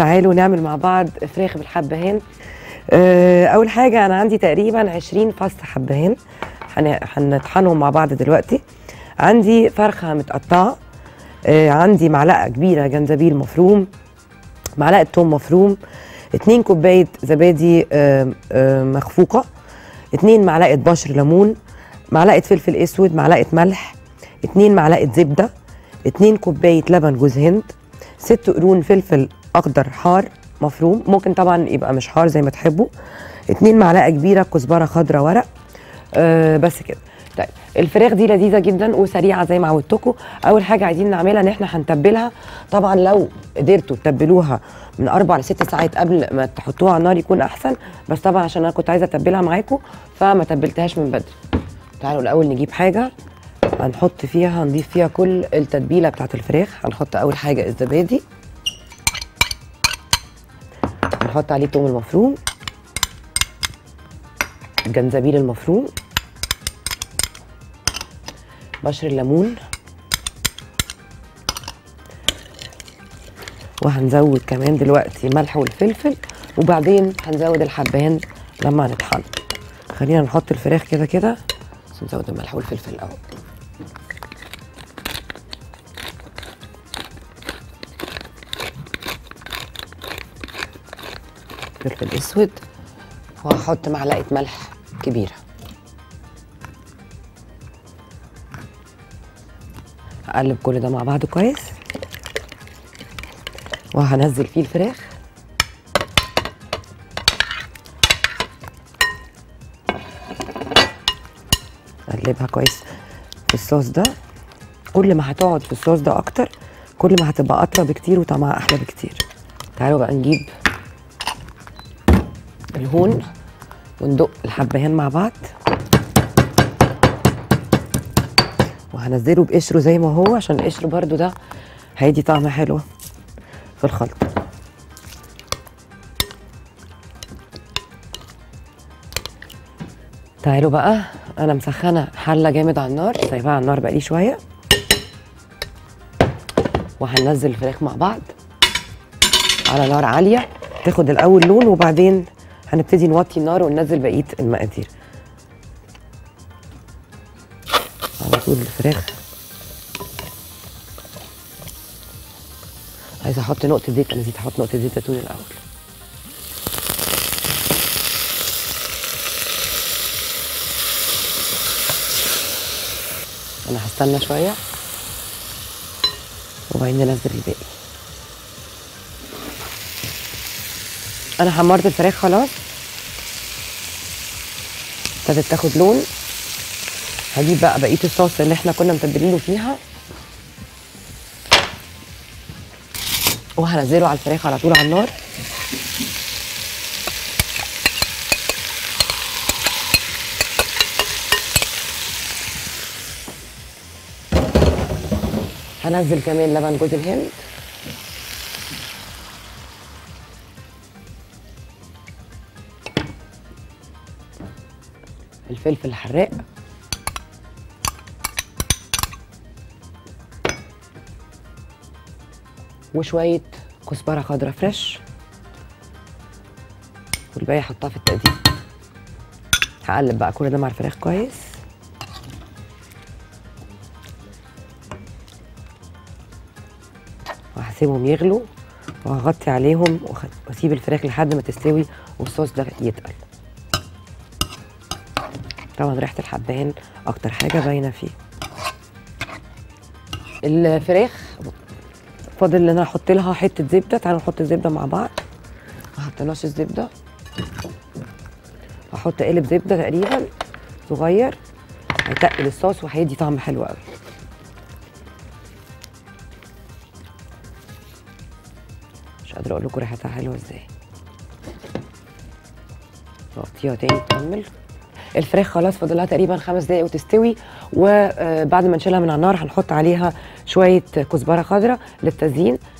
تعالوا نعمل مع بعض فراخ بالحبهان آه، اول حاجه انا عندي تقريبا 20 فص حبهان هن- هنطحنهم مع بعض دلوقتي عندي فرخه متقطعه آه، عندي معلقه كبيره جنزبيل مفروم معلقه توم مفروم اتنين كوبايه زبادي آه، آه، مخفوقه اتنين معلقه بشر ليمون معلقه فلفل اسود معلقه ملح اتنين معلقه زبده اتنين كوبايه لبن جوز هند ست قرون فلفل اخضر حار مفروم ممكن طبعا يبقى مش حار زي ما تحبوا اتنين معلقه كبيره كزبره خضراء ورق أه بس كده طيب الفراخ دي لذيذه جدا وسريعه زي ما عودتكم اول حاجه عايزين نعملها ان احنا هنتبلها طبعا لو قدرتوا تتبلوها من اربع لست ساعات قبل ما تحطوها على النار يكون احسن بس طبعا عشان انا كنت عايزه اتبلها معاكم فما تبلتهاش من بدري تعالوا الاول نجيب حاجه هنحط فيها هنضيف فيها كل التتبيله بتاعت الفراخ هنحط اول حاجه الزبادي هنحط عليه توم المفروم الجنزبيل المفروم بشر الليمون وهنزود كمان دلوقتي ملح والفلفل وبعدين هنزود الحبهان لما هنطحن خلينا نحط الفراخ كده كده بس نزود الملح والفلفل الاول فلفل اسود وهحط معلقه ملح كبيره اقلب كل ده مع بعض كويس وهنزل فيه الفراخ اقلبها كويس في الصوص ده كل ما هتقعد في الصوص ده اكتر كل ما هتبقى اطرى بكتير وطعمها احلى بكتير تعالوا بقى نجيب الهون وندق الحبهان مع بعض وهنزله بقشره زي ما هو عشان القشر برضو ده هيدي طعم حلو في الخلطة تعالوا بقى انا مسخنه حله جامد على النار سايباها على النار بقالي شويه وهننزل الفراخ مع بعض على نار عاليه تاخد الاول لون وبعدين هنبتدي نوطي النار وننزل بقيه المقادير على طول الفراخ عايزه احط نقطه زيت انا نسيت احط نقطه زيت زيتون الاول انا هستنى شويه وبعدين ننزل الباقي انا حمرت الفراخ خلاص ابتدت تاخد لون هجيب بقى بقيه الصوص اللي احنا كنا متبلينه فيها وهنزله على الفراخ على طول على النار هنزل كمان لبن جوز الهند الفلفل الحراق وشوية كزبرة خضراء فريش والباقي احطها في التقديم هقلب بقى كل ده مع الفراخ كويس وهسيبهم يغلوا وهغطي عليهم وأخ- واسيب الفراخ لحد ما تستوي والصوص ده يتقل طبعا ريحه الحبهان اكتر حاجه باينه فيه الفراخ فاضل ان انا احط لها حته زبده تعالوا نحط الزبده مع بعض ما حطيناش الزبده هحط قالب زبده تقريبا صغير هيتقل الصوص وهيدي طعم حلو قوي مش قادره اقول لكم ريحتها حلوه ازاي نغطيها تاني تكمل الفراخ خلاص فاضل لها تقريبا خمس دقايق وتستوي وبعد ما نشيلها من على النار هنحط عليها شويه كزبره خضراء للتزيين